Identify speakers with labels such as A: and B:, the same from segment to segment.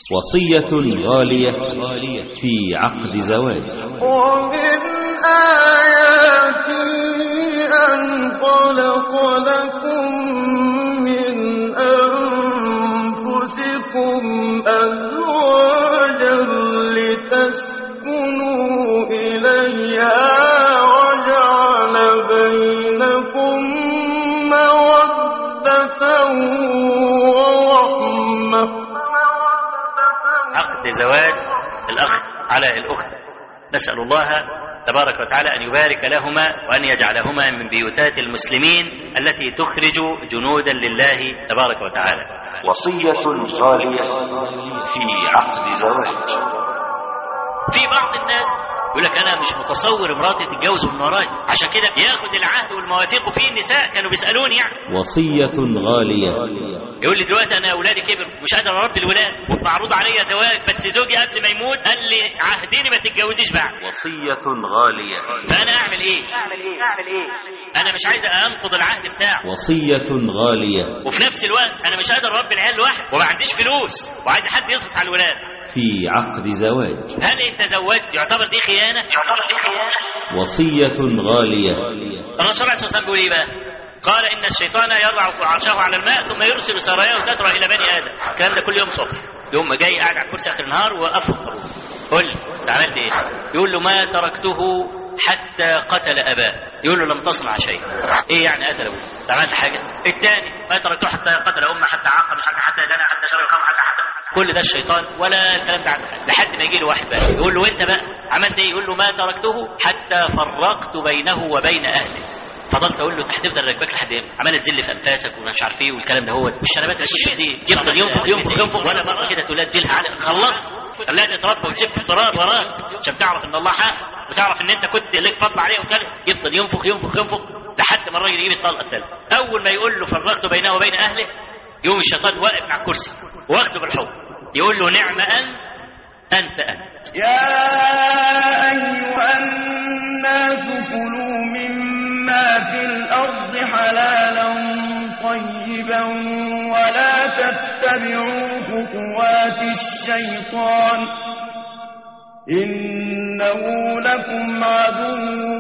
A: وصية غالية في عقد زواج
B: ومن آياته أن خلق لكم من أنفسكم أزواجا لتسكنوا إليها وجعل بينكم مودة ورحمة
C: عقد زواج الأخ على الأخت نسأل الله تبارك وتعالى أن يبارك لهما وأن يجعلهما من بيوتات المسلمين التي تخرج جنودا لله تبارك وتعالى
A: وصية غالية في عقد زواج
C: في بعض الناس يقول لك انا مش متصور مراتي تتجوز من ورايا عشان كده ياخد العهد والمواثيق وفي نساء كانوا بيسالوني يعني
A: وصية غالية
C: يقول لي دلوقتي انا اولادي كبر مش قادر اربي الولاد ومعروض عليا زواج بس زوجي قبل ما يموت قال لي عهديني ما تتجوزيش بعد
A: وصية غالية
C: فانا اعمل ايه اعمل ايه اعمل ايه انا مش عايز انقض العهد بتاعه
A: وصية غالية
C: وفي نفس الوقت انا مش قادر اربي العيال لوحدي وما عنديش فلوس وعايز حد يصرف على الولاد
A: في عقد زواج
C: هل انت زوجت يعتبر دي خيانه يعتبر دي خيانه
A: وصية غالية
C: الرسول عليه الصلاه والسلام بيقول ايه بقى قال ان الشيطان يضع عرشه على الماء ثم يرسل سراياه تترى الى بني ادم الكلام ده كل يوم صبح يوم ما جاي قاعد على الكرسي اخر النهار وقفل الخروج قول لي انت عملت ايه يقول له ما تركته حتى قتل اباه يقول له لم تصنع شيء ايه يعني قتل ابوه انت عملت حاجه الثاني ما تركته حتى قتل امه حتى عاق مش عارف حتى زنى حتى شرب الخمر حتى حتى كل ده الشيطان ولا الكلام ده عنده حاجه لحد ما يجي له واحد بقى يقول له وانت بقى عملت ايه يقول له ما تركته حتى فرقت بينه وبين اهله فضلت اقول له انت هتفضل راكبك لحد امتى؟ عمال تزل في انفاسك ومش عارف ايه والكلام ده هو والشنبات اللي في دي يفضل ينفخ ينفخ ينفخ ولا مره كده تقول ديلها على خلص خليها تتربى وتشف التراب وراك عشان تعرف ان الله حق وتعرف ان انت كنت لك فضل عليه وكلام يفضل ينفخ ينفخ ينفخ لحد ما الراجل يجيب الطلقه الثالثه اول ما يقول له فرقت بينه وبين اهله يقوم الشيطان واقف على الكرسي واخده بالحب يقول له نعم انت انت انت
B: يا أيها الناس كلوا مما في الأرض حلالا طيبا ولا تتبعوا خطوات الشيطان إنه لكم عدو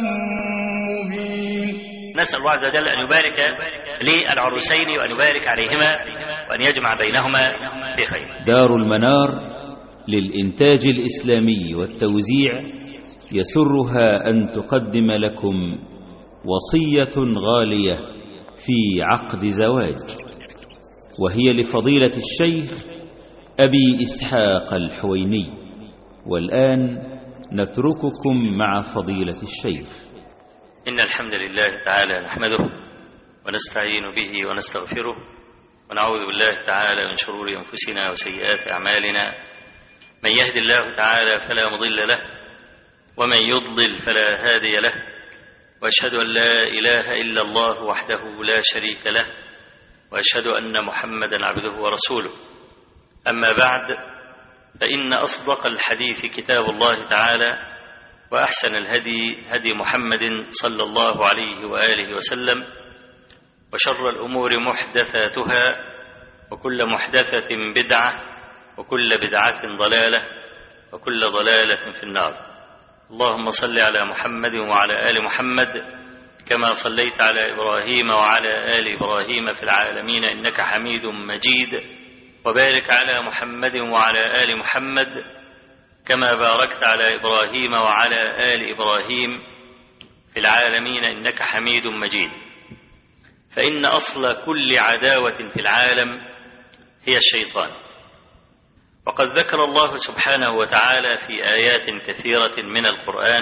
B: مبين
C: نسأل الله عز وجل أن يبارك للعروسين وأن يبارك عليهما وأن يجمع بينهما في خير
A: دار المنار للإنتاج الإسلامي والتوزيع يسرها أن تقدم لكم وصية غالية في عقد زواج وهي لفضيلة الشيخ أبي إسحاق الحويني والآن نترككم مع فضيلة الشيخ
C: إن الحمد لله تعالى نحمده ونستعين به ونستغفره ونعوذ بالله تعالى من شرور أنفسنا وسيئات أعمالنا من يهد الله تعالى فلا مضل له ومن يضلل فلا هادي له وأشهد أن لا إله إلا الله وحده لا شريك له وأشهد أن محمدا عبده ورسوله أما بعد فإن أصدق الحديث كتاب الله تعالى وأحسن الهدي هدي محمد صلى الله عليه وآله وسلم وشر الأمور محدثاتها وكل محدثة بدعة وكل بدعة ضلالة وكل ضلالة في النار اللهم صل على محمد وعلى آل محمد كما صليت على إبراهيم وعلى آل إبراهيم في العالمين إنك حميد مجيد وبارك على محمد وعلى آل محمد كما باركت على إبراهيم وعلى آل إبراهيم في العالمين إنك حميد مجيد فإن أصل كل عداوة في العالم هي الشيطان وقد ذكر الله سبحانه وتعالى في آيات كثيرة من القرآن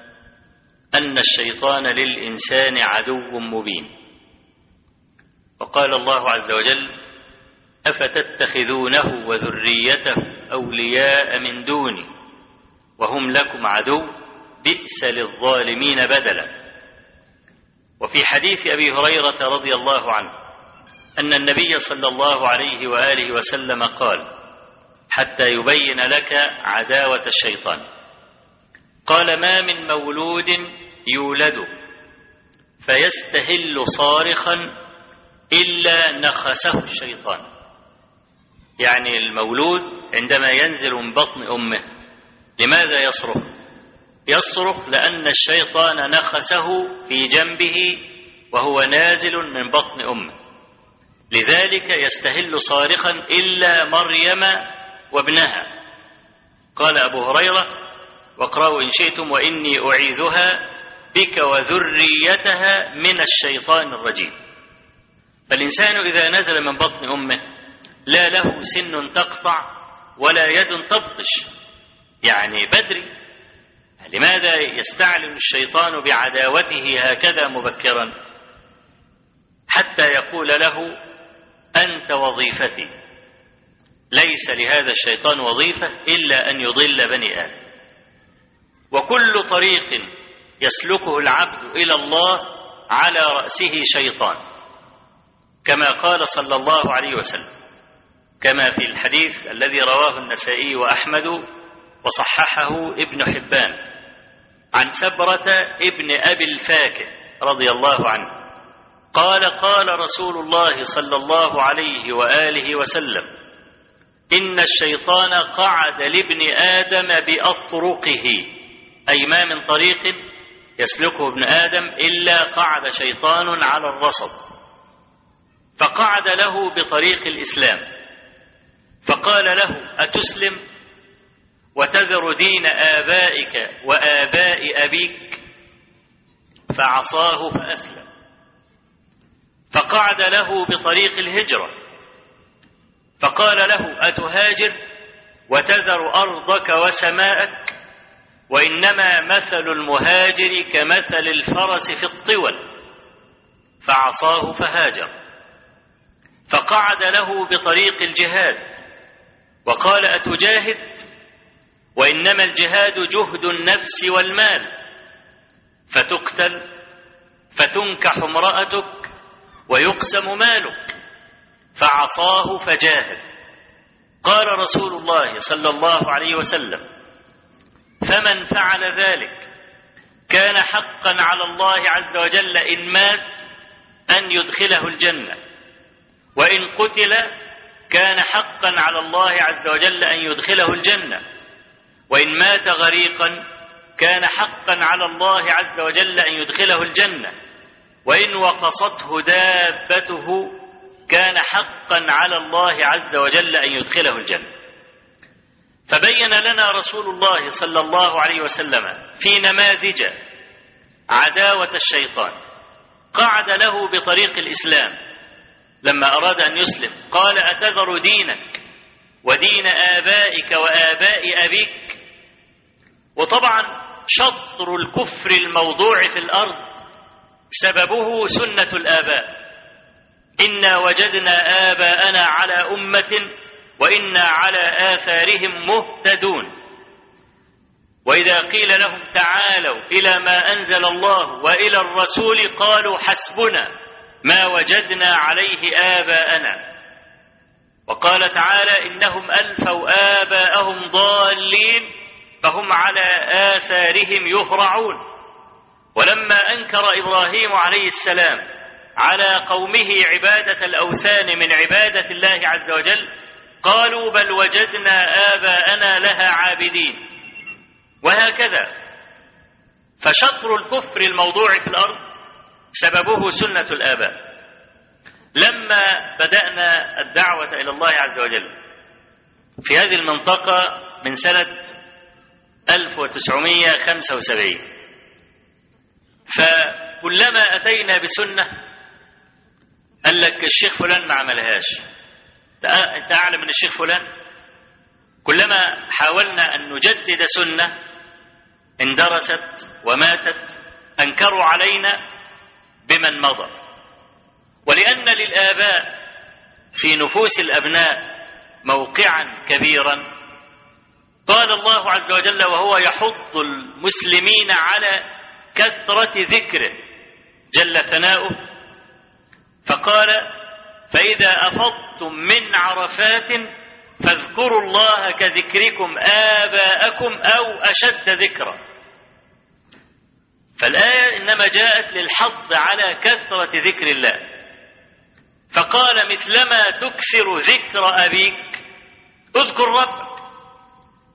C: أن الشيطان للإنسان عدو مبين وقال الله عز وجل أفتتخذونه وذريته أولياء من دوني وهم لكم عدو بئس للظالمين بدلا وفي حديث أبي هريرة رضي الله عنه أن النبي صلى الله عليه وآله وسلم قال حتى يبين لك عداوة الشيطان قال ما من مولود يولد فيستهل صارخا إلا نخسه الشيطان يعني المولود عندما ينزل من بطن أمه لماذا يصرخ يصرخ لأن الشيطان نخسه في جنبه وهو نازل من بطن أمه لذلك يستهل صارخا إلا مريم وابنها قال أبو هريرة واقرأوا إن شئتم وإني أعيذها بك وذريتها من الشيطان الرجيم فالإنسان إذا نزل من بطن أمه لا له سن تقطع ولا يد تبطش يعني بدري لماذا يستعلن الشيطان بعداوته هكذا مبكرا حتى يقول له أنت وظيفتي ليس لهذا الشيطان وظيفة إلا أن يضل بني آدم وكل طريق يسلكه العبد إلى الله على رأسه شيطان كما قال صلى الله عليه وسلم كما في الحديث الذي رواه النسائي وأحمد وصححه ابن حبان عن سبرة ابن أبي الفاكه رضي الله عنه قال قال رسول الله صلى الله عليه وآله وسلم إن الشيطان قعد لابن آدم بأطرقه أي ما من طريق يسلكه ابن آدم إلا قعد شيطان على الرصد فقعد له بطريق الإسلام فقال له أتسلم وتذر دين آبائك وآباء أبيك فعصاه فأسلم فقعد له بطريق الهجرة فقال له أتهاجر وتذر أرضك وسماءك وإنما مثل المهاجر كمثل الفرس في الطول فعصاه فهاجر فقعد له بطريق الجهاد وقال أتجاهد وإنما الجهاد جهد النفس والمال فتقتل فتنكح امرأتك ويقسم مالك فعصاه فجاهد قال رسول الله صلى الله عليه وسلم فمن فعل ذلك كان حقا على الله عز وجل إن مات أن يدخله الجنة وإن قتل كان حقا على الله عز وجل أن يدخله الجنة وإن مات غريقا كان حقا على الله عز وجل أن يدخله الجنة وإن وقصته دابته كان حقا على الله عز وجل أن يدخله الجنة فبين لنا رسول الله صلى الله عليه وسلم في نماذج عداوة الشيطان قعد له بطريق الإسلام لما أراد أن يسلم قال أتذر دينك ودين آبائك وآباء أبيك وطبعا شطر الكفر الموضوع في الأرض سببه سنة الآباء إنا وجدنا آباءنا على أمة وإنا على آثارهم مهتدون وإذا قيل لهم تعالوا إلى ما أنزل الله وإلى الرسول قالوا حسبنا ما وجدنا عليه آباءنا وقال تعالى إنهم ألفوا آباءهم ضالين فهم على آثارهم يهرعون ولما أنكر إبراهيم عليه السلام على قومه عبادة الأوثان من عبادة الله عز وجل قالوا بل وجدنا آباءنا لها عابدين وهكذا فشطر الكفر الموضوع في الأرض سببه سنة الآباء لما بدأنا الدعوة إلى الله عز وجل في هذه المنطقة من سنة 1975 فكلما أتينا بسنة قال لك الشيخ فلان ما عملهاش أنت أعلم من الشيخ فلان كلما حاولنا أن نجدد سنة اندرست وماتت أنكروا علينا بمن مضى ولأن للآباء في نفوس الأبناء موقعا كبيرا قال الله عز وجل وهو يحض المسلمين على كثرة ذكره جل ثناؤه فقال فإذا أفضتم من عرفات فاذكروا الله كذكركم آباءكم أو أشد ذكرا فالآية إنما جاءت للحض على كثرة ذكر الله فقال مثلما تكثر ذكر أبيك اذكر ربك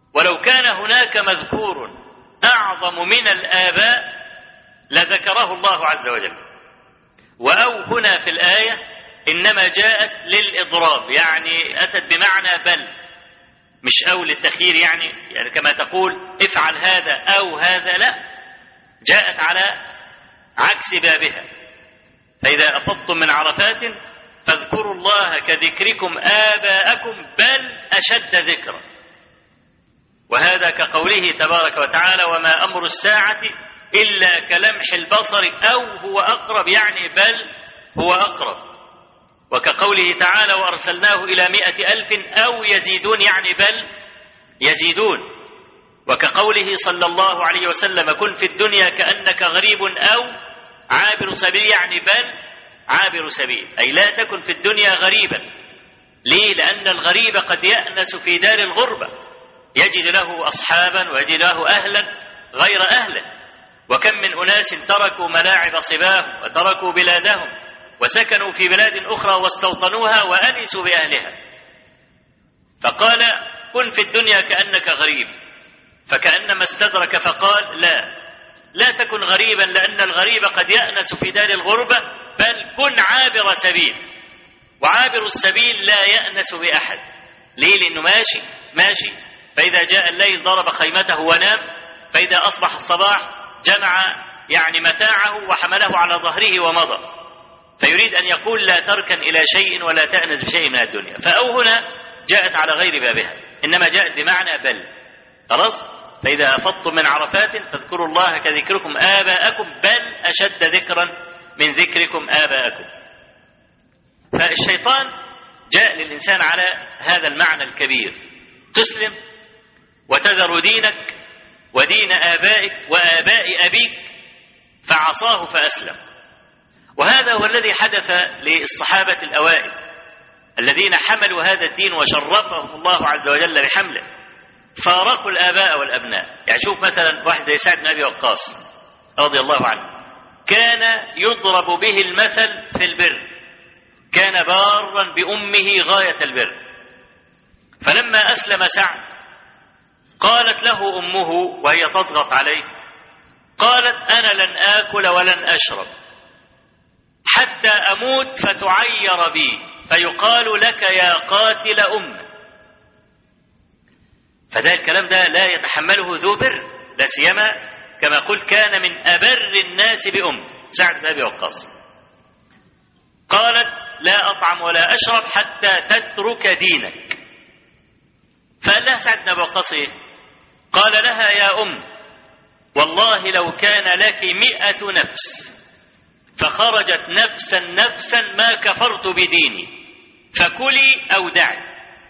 C: ولو كان هناك مذكور أعظم من الآباء لذكره الله عز وجل وأو هنا في الآية إنما جاءت للإضراب يعني أتت بمعنى بل مش أو للتخيير يعني يعني كما تقول افعل هذا أو هذا لا جاءت على عكس بابها فإذا أفضتم من عرفات فاذكروا الله كذكركم آباءكم بل أشد ذكرا وهذا كقوله تبارك وتعالى وما أمر الساعة إلا كلمح البصر أو هو أقرب يعني بل هو أقرب وكقوله تعالى وأرسلناه إلى مائة ألف أو يزيدون يعني بل يزيدون وكقوله صلى الله عليه وسلم كن في الدنيا كأنك غريب أو عابر سبيل يعني بل عابر سبيل أي لا تكن في الدنيا غريبا ليه لأن الغريب قد يأنس في دار الغربة يجد له أصحابا ويجد له أهلا غير أهله وكم من أناس تركوا ملاعب صباهم وتركوا بلادهم وسكنوا في بلاد أخرى واستوطنوها وأنسوا بأهلها فقال كن في الدنيا كأنك غريب فكأنما استدرك فقال لا لا تكن غريبا لأن الغريب قد يأنس في دار الغربة بل كن عابر سبيل وعابر السبيل لا يأنس بأحد ليه لأنه ماشي ماشي فإذا جاء الليل ضرب خيمته ونام فإذا أصبح الصباح جمع يعني متاعه وحمله على ظهره ومضى فيريد أن يقول لا تركن إلى شيء ولا تأنس بشيء من الدنيا فأو هنا جاءت على غير بابها إنما جاءت بمعنى بل خلاص فإذا أفضتم من عرفات فاذكروا الله كذكركم آباءكم بل أشد ذكرا من ذكركم آباءكم فالشيطان جاء للإنسان على هذا المعنى الكبير تسلم وتذر دينك ودين آبائك وآباء أبيك فعصاه فأسلم وهذا هو الذي حدث للصحابة الأوائل الذين حملوا هذا الدين وشرفهم الله عز وجل بحمله فارقوا الآباء والأبناء يعني شوف مثلا واحد زي سعد بن أبي وقاص رضي الله عنه كان يضرب به المثل في البر كان بارا بأمه غاية البر فلما أسلم سعد قالت له أمه وهي تضغط عليه قالت أنا لن آكل ولن أشرب حتى أموت فتعير بي فيقال لك يا قاتل أمك فده الكلام ده لا يتحمله ذو بر لا سيما كما قلت كان من أبر الناس بأم سعد بن أبي وقاص قالت لا أطعم ولا أشرب حتى تترك دينك فقال لها سعد بن أبي وقاص إيه؟ قال لها يا أم والله لو كان لك مئة نفس فخرجت نفسا نفسا ما كفرت بديني فكلي أو دعي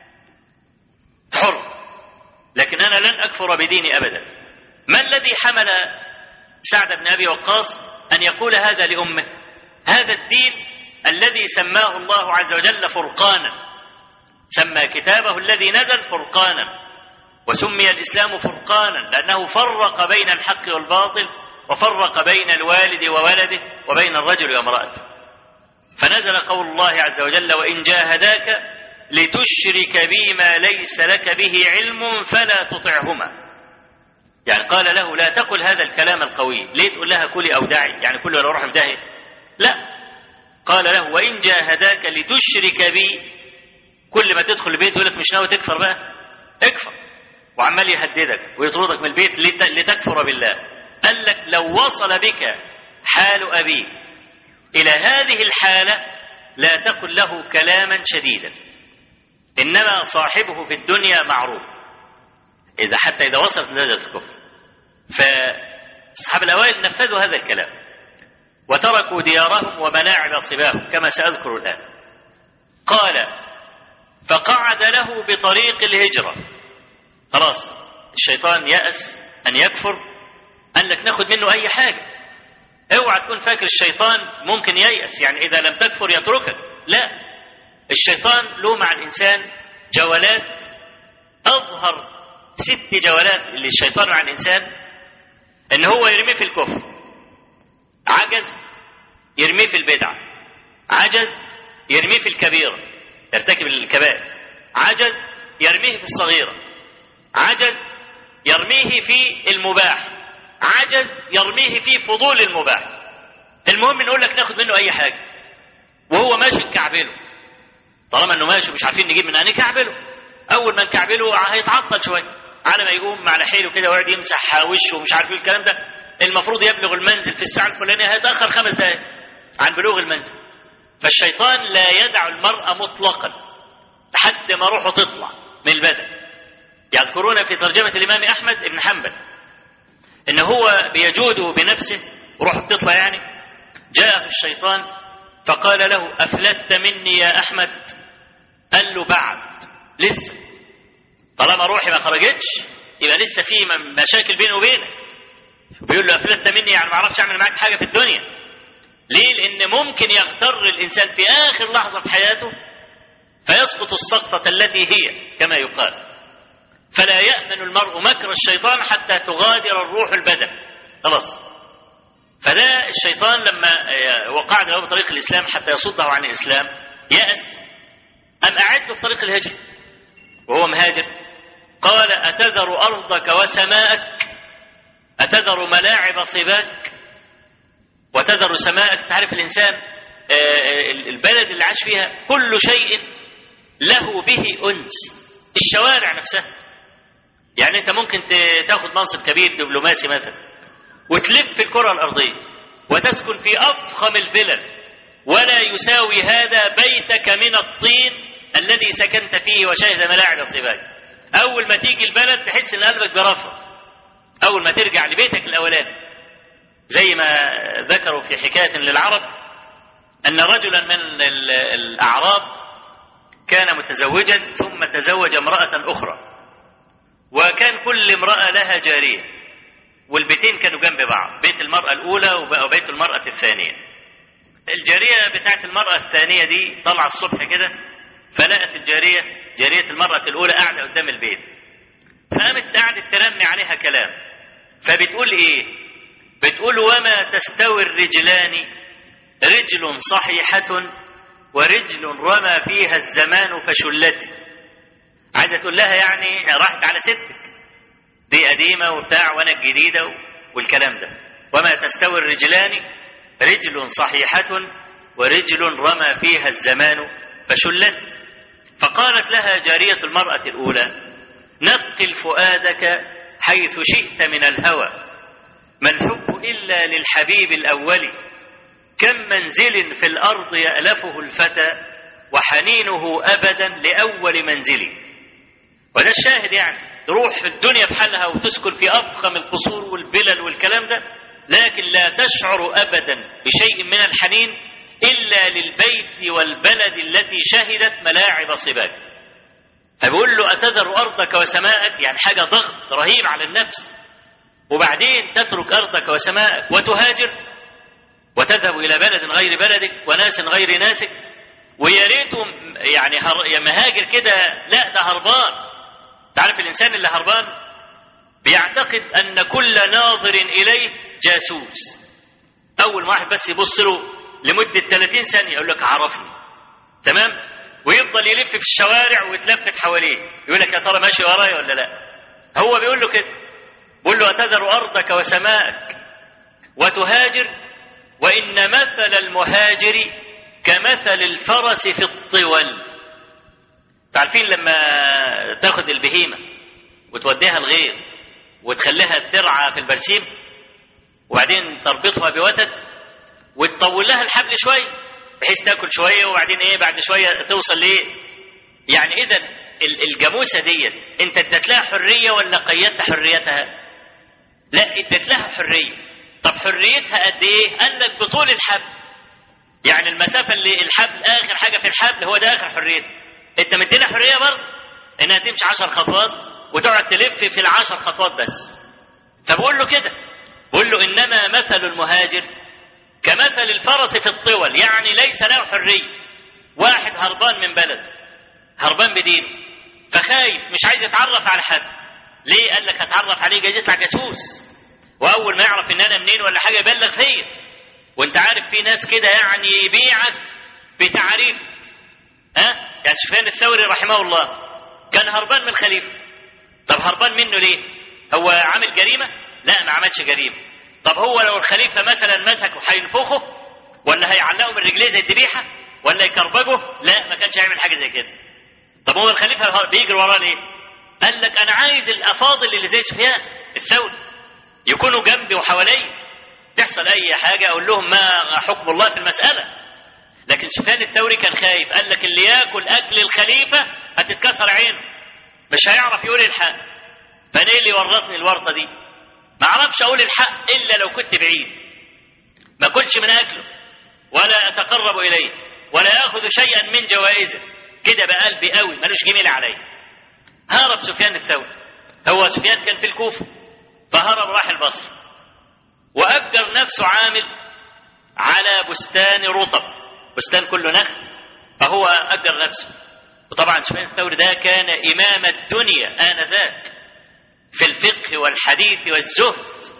C: حر لكن أنا لن أكفر بديني أبدا ما الذي حمل سعد بن أبي وقاص أن يقول هذا لأمه هذا الدين الذي سماه الله عز وجل فرقانا سمى كتابه الذي نزل فرقانا وسمي الإسلام فرقانا لأنه فرق بين الحق والباطل وفرق بين الوالد وولده وبين الرجل وامرأته فنزل قول الله عز وجل وإن جاهداك لتشرك بي ما ليس لك به علم فلا تطعهما يعني قال له لا تقل هذا الكلام القوي ليه تقول لها كلي أو دعي يعني كل ولا روح بداهي لا قال له وإن جاهداك لتشرك بي كل ما تدخل البيت يقول لك مش ناوي تكفر بقى اكفر وعمال يهددك ويطردك من البيت لتكفر بالله قال لك لو وصل بك حال أبيك إلى هذه الحالة لا تقل له كلاما شديدا إنما صاحبه في الدنيا معروف إذا حتى إذا وصلت درجة الكفر فأصحاب الأوائل نفذوا هذا الكلام وتركوا ديارهم ومناعم صباهم كما سأذكر الآن قال فقعد له بطريق الهجرة خلاص الشيطان يأس أن يكفر قال لك ناخد منه أي حاجة اوعى تكون فاكر الشيطان ممكن ييأس يعني إذا لم تكفر يتركك لا الشيطان له مع الإنسان جولات أظهر ست جولات اللي الشيطان مع الإنسان إن هو يرميه في الكفر عجز يرميه في البدعة عجز يرميه في الكبيرة يرتكب الكبائر عجز يرميه في الصغيرة عجز يرميه في المباح عجز يرميه في فضول المباح المهم نقول لك ناخد منه اي حاجه وهو ماشي نكعبله طالما انه ماشي مش عارفين نجيب من عينيه كعبله اول ما نكعبله هيتعطل شويه على ما يقوم على حيله كده ويقعد يمسح وشه ومش عارف ايه الكلام ده المفروض يبلغ المنزل في الساعه الفلانيه هيتاخر خمس دقائق عن بلوغ المنزل فالشيطان لا يدع المرأة مطلقا لحد ما روحه تطلع من البدن يذكرون في ترجمة الإمام أحمد بن حنبل إن هو بيجود بنفسه وروحه بتطلع يعني جاءه الشيطان فقال له أفلت مني يا أحمد قال له بعد لسه طالما روحي ما خرجتش يبقى لسه في مشاكل بيني وبينك بيقول له أفلت مني يعني ما أعرفش أعمل معاك حاجة في الدنيا ليه؟ لأن ممكن يغتر الإنسان في آخر لحظة في حياته فيسقط السقطة التي هي كما يقال فلا يأمن المرء مكر الشيطان حتى تغادر الروح البدن خلاص فده الشيطان لما وقع له بطريق الإسلام حتى يصده عن الإسلام يأس أم أعد في طريق الهجرة وهو مهاجر قال أتذر أرضك وسماءك أتذر ملاعب صباك وتذر سماءك تعرف الإنسان البلد اللي عاش فيها كل شيء له به أنس الشوارع نفسها يعني أنت ممكن تاخد منصب كبير دبلوماسي مثلا وتلف في الكرة الأرضية وتسكن في أفخم الفلل ولا يساوي هذا بيتك من الطين الذي سكنت فيه وشاهد ملاعب صباك أول ما تيجي البلد تحس إن قلبك برفرف أول ما ترجع لبيتك الأولاني زي ما ذكروا في حكاية للعرب أن رجلا من الأعراب كان متزوجا ثم تزوج امرأة أخرى وكان كل امرأة لها جارية والبيتين كانوا جنب بعض بيت المرأة الأولى وبيت المرأة الثانية الجارية بتاعت المرأة الثانية دي طلع الصبح كده فلقت الجارية جارية المرأة الأولى قاعدة قدام البيت فقامت قعدت ترمي عليها كلام فبتقول إيه بتقول وما تستوي الرجلان رجل صحيحة ورجل رمى فيها الزمان فشلت عايزة تقول لها يعني راحت على ستك دي قديمة وبتاع وانا الجديدة والكلام ده وما تستوي الرجلان رجل صحيحة ورجل رمى فيها الزمان فشلت فقالت لها جارية المرأة الأولى نقل فؤادك حيث شئت من الهوى ما الحب إلا للحبيب الأول كم منزل في الأرض يألفه الفتى وحنينه أبدا لأول منزل وده الشاهد يعني تروح في الدنيا بحالها وتسكن في أفخم القصور والبلل والكلام ده لكن لا تشعر أبدا بشيء من الحنين إلا للبيت والبلد التي شهدت ملاعب صباك فبيقول له أتذر أرضك وسماءك يعني حاجة ضغط رهيب على النفس وبعدين تترك أرضك وسماءك وتهاجر وتذهب إلى بلد غير بلدك وناس غير ناسك ويا ريته يعني هر... مهاجر كده لا ده هربان تعرف الإنسان اللي هربان بيعتقد أن كل ناظر إليه جاسوس أول واحد بس يبص له لمدة 30 ثانية يقول لك عرفني تمام ويفضل يلف في الشوارع ويتلفت حواليه يقول لك يا ترى ماشي ورايا ولا لا هو بيقول له كده بيقول له أتذر أرضك وسماءك وتهاجر وإن مثل المهاجر كمثل الفرس في الطول تعرفين لما تاخد البهيمة وتوديها الغير وتخليها ترعى في البرسيم وبعدين تربطها بوتد وتطول لها الحبل شوية بحيث تاكل شوية وبعدين ايه بعد شوية توصل ليه يعني اذا الجاموسة ديت انت اديت لها حرية ولا قيدت حريتها لا اديت لها حرية طب حريتها قد ايه قال لك بطول الحبل يعني المسافة اللي الحبل اخر حاجة في الحبل هو ده اخر حريتها انت مدينا حرية برضه انها تمشي عشر خطوات وتقعد تلف في العشر خطوات بس فبقول له كده بقول له انما مثل المهاجر كمثل الفرس في الطول يعني ليس له حرية واحد هربان من بلد هربان بدينه فخايف مش عايز يتعرف على حد ليه قال لك هتعرف عليه جاي يطلع جاسوس واول ما يعرف ان انا منين ولا حاجه يبلغ فيا وانت عارف في ناس كده يعني يبيعك بتعريف ها أه؟ يعني سفيان الثوري رحمه الله كان هربان من الخليفه طب هربان منه ليه هو عامل جريمة لا ما عملش جريمة طب هو لو الخليفة مثلا مسكه هينفخه ولا هيعلقه من رجليه زي الذبيحة ولا يكربجه لا ما كانش هيعمل حاجة زي كده طب هو الخليفة بيجري وراه ليه قال لك أنا عايز الأفاضل اللي زي سفيان الثوري يكونوا جنبي وحواليا تحصل أي حاجة أقول لهم ما حكم الله في المسألة لكن سفيان الثوري كان خايف قال لك اللي ياكل أكل الخليفة هتتكسر عينه مش هيعرف يقول الحق فانا ايه اللي ورطني الورطه دي ما اعرفش اقول الحق الا لو كنت بعيد ما اكلش من اكله ولا اتقرب اليه ولا اخذ شيئا من جوائزه كده بقى قلبي قوي ملوش جميل عليا هرب سفيان الثوري هو سفيان كان في الكوفه فهرب راح البصره واجر نفسه عامل على بستان رطب بستان كله نخل فهو اجر نفسه وطبعا سفيان الثوري ده كان امام الدنيا انذاك في الفقه والحديث والزهد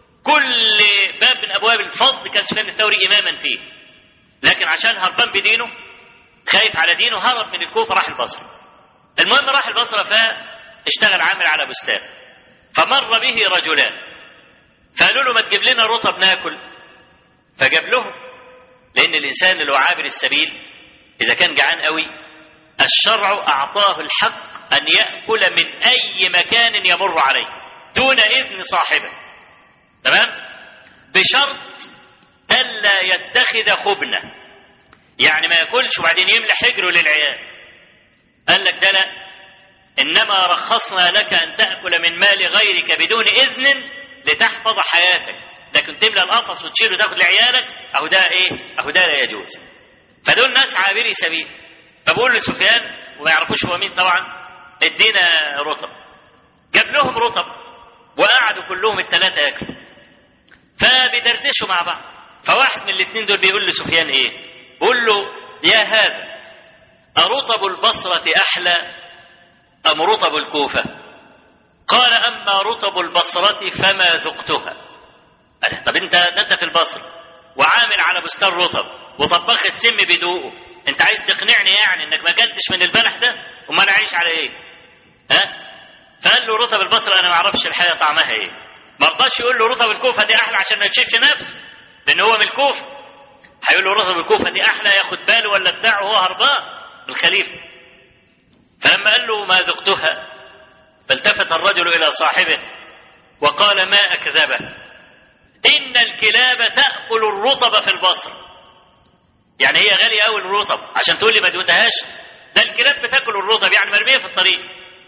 C: كل باب من ابواب الفضل كان سفيان الثوري اماما فيه لكن عشان هربان بدينه خايف على دينه هرب من الكوفه راح البصره المهم راح البصره فاشتغل عامل على بستان فمر به رجلان فقالوا له ما تجيب لنا رطب ناكل فجاب لهم لان الانسان اللي هو عابر السبيل اذا كان جعان قوي الشرع اعطاه الحق أن يأكل من أي مكان يمر عليه دون إذن صاحبه تمام بشرط ألا يتخذ خبنة يعني ما ياكلش وبعدين يملى حجره للعيال قال لك ده لا إنما رخصنا لك أن تأكل من مال غيرك بدون إذن لتحفظ حياتك لكن تملى القفص وتشيله وتاخد لعيالك أهو ده إيه أهو ده لا يجوز فدول ناس عابري سبيل فبقول لسفيان وما يعرفوش هو مين طبعا ادينا رطب جاب لهم رطب وقعدوا كلهم الثلاثه ياكلوا فبيدردشوا مع بعض فواحد من الاثنين دول بيقول لسفيان ايه بيقول له يا هذا أرطب البصرة أحلى أم رطب الكوفة قال أما رطب البصرة فما ذقتها قال طب انت ده انت في البصرة وعامل على بستان رطب وطباخ السم بدوقه انت عايز تقنعني يعني انك ما اكلتش من البلح ده امال اعيش على ايه ها فقال له رطب البصره انا ما اعرفش الحقيقه طعمها ايه ما رضاش يقول له رطب الكوفه دي احلى عشان ما يكشفش نفسه لان هو من الكوفه هيقول له رطب الكوفه دي احلى ياخد باله ولا بتاع وهو هربان بالخليفه فلما قال له ما ذقتها فالتفت الرجل الى صاحبه وقال ما اكذبه ان الكلاب تاكل الرطب في البصره يعني هي غاليه قوي الرطب عشان تقول لي ما دوتهاش ده الكلاب بتاكل الرطب يعني مرميه في الطريق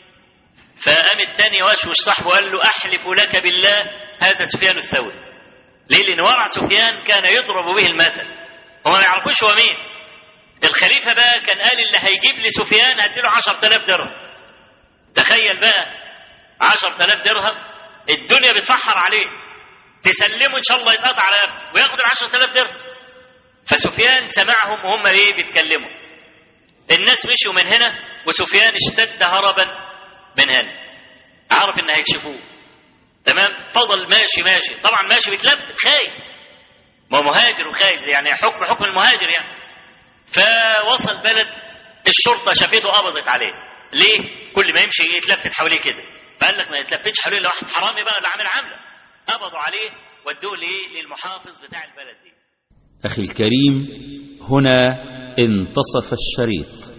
C: فقام الثاني وشوش صاحبه قال له احلف لك بالله هذا سفيان الثوري ليه لان ورع سفيان كان يضرب به المثل هم ما يعرفوش هو مين الخليفة بقى كان قال اللي هيجيب لي سفيان هديله 10000 درهم تخيل بقى 10000 درهم الدنيا بتفحر عليه تسلمه ان شاء الله يتقطع على قلبه وياخد ال 10000 درهم فسفيان سمعهم وهم ايه بيتكلموا الناس مشوا من هنا وسفيان اشتد هربا من هنا عارف ان هيكشفوه تمام فضل ماشي ماشي طبعا ماشي بيتلفت خايف ما هو مهاجر وخايف يعني حكم حكم المهاجر يعني فوصل بلد الشرطه شافته قبضت عليه ليه كل ما يمشي يتلفت حواليه كده فقال لك ما يتلفتش حواليه الا واحد حرامي بقى اللي عامل عامله قبضوا عليه ودوه ليه للمحافظ بتاع البلد دي
A: أخي الكريم هنا انتصف الشريط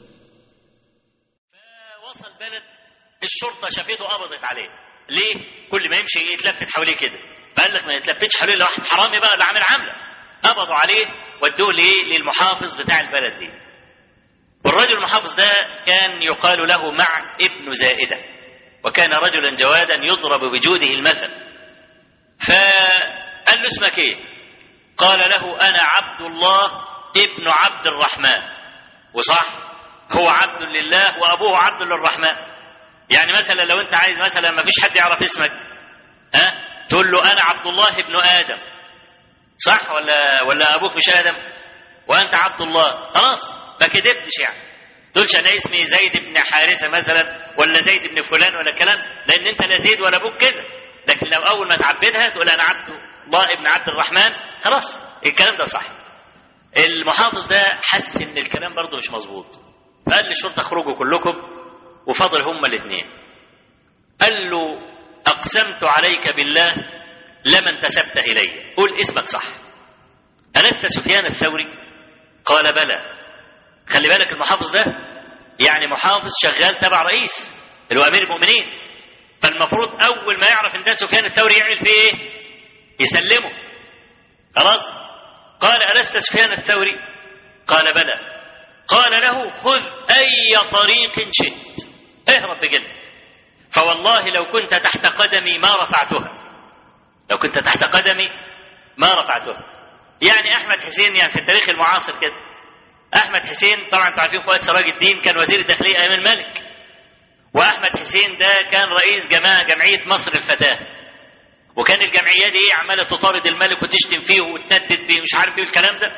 C: فوصل بلد الشرطه شافته قبضت عليه ليه كل ما يمشي يتلفت حواليه كده فقال لك ما يتلفتش حواليه الا واحد حرامي بقى اللي عامل عامله قبضوا عليه ودوه ليه للمحافظ بتاع البلد دي والرجل المحافظ ده كان يقال له مع ابن زائده وكان رجلا جوادا يضرب بجوده المثل فقال له اسمك ايه قال له انا عبد الله ابن عبد الرحمن وصح هو عبد لله وابوه عبد للرحمن يعني مثلا لو انت عايز مثلا ما فيش حد يعرف اسمك ها تقول له انا عبد الله ابن ادم صح ولا ولا ابوك مش ادم وانت عبد الله خلاص ما كدبتش يعني تقولش انا اسمي زيد بن حارثه مثلا ولا زيد بن فلان ولا كلام لان انت لا زيد ولا ابوك كذا لكن لو اول ما تعبدها تقول انا عبد الله ابن عبد الرحمن خلاص الكلام ده صح المحافظ ده حس ان الكلام برضه مش مظبوط فقال للشرطه اخرجوا كلكم وفضل هما الاثنين قال له أقسمت عليك بالله لما انتسبت إلي قول اسمك صح ألست سفيان الثوري قال بلى خلي بالك المحافظ ده يعني محافظ شغال تبع رئيس اللي هو أمير المؤمنين فالمفروض أول ما يعرف إن ده سفيان الثوري يعمل فيه إيه يسلمه خلاص قال ألست سفيان الثوري قال بلى قال له خذ أي طريق شئت اهرب بجد فوالله لو كنت تحت قدمي ما رفعتها لو كنت تحت قدمي ما رفعتها يعني أحمد حسين يعني في التاريخ المعاصر كده أحمد حسين طبعا انتوا عارفين فؤاد سراج الدين كان وزير الداخلية أيام الملك وأحمد حسين ده كان رئيس جماعة جمعية مصر الفتاة وكان الجمعية دي عمالة تطارد الملك وتشتم فيه وتندد بيه مش عارف ايه الكلام ده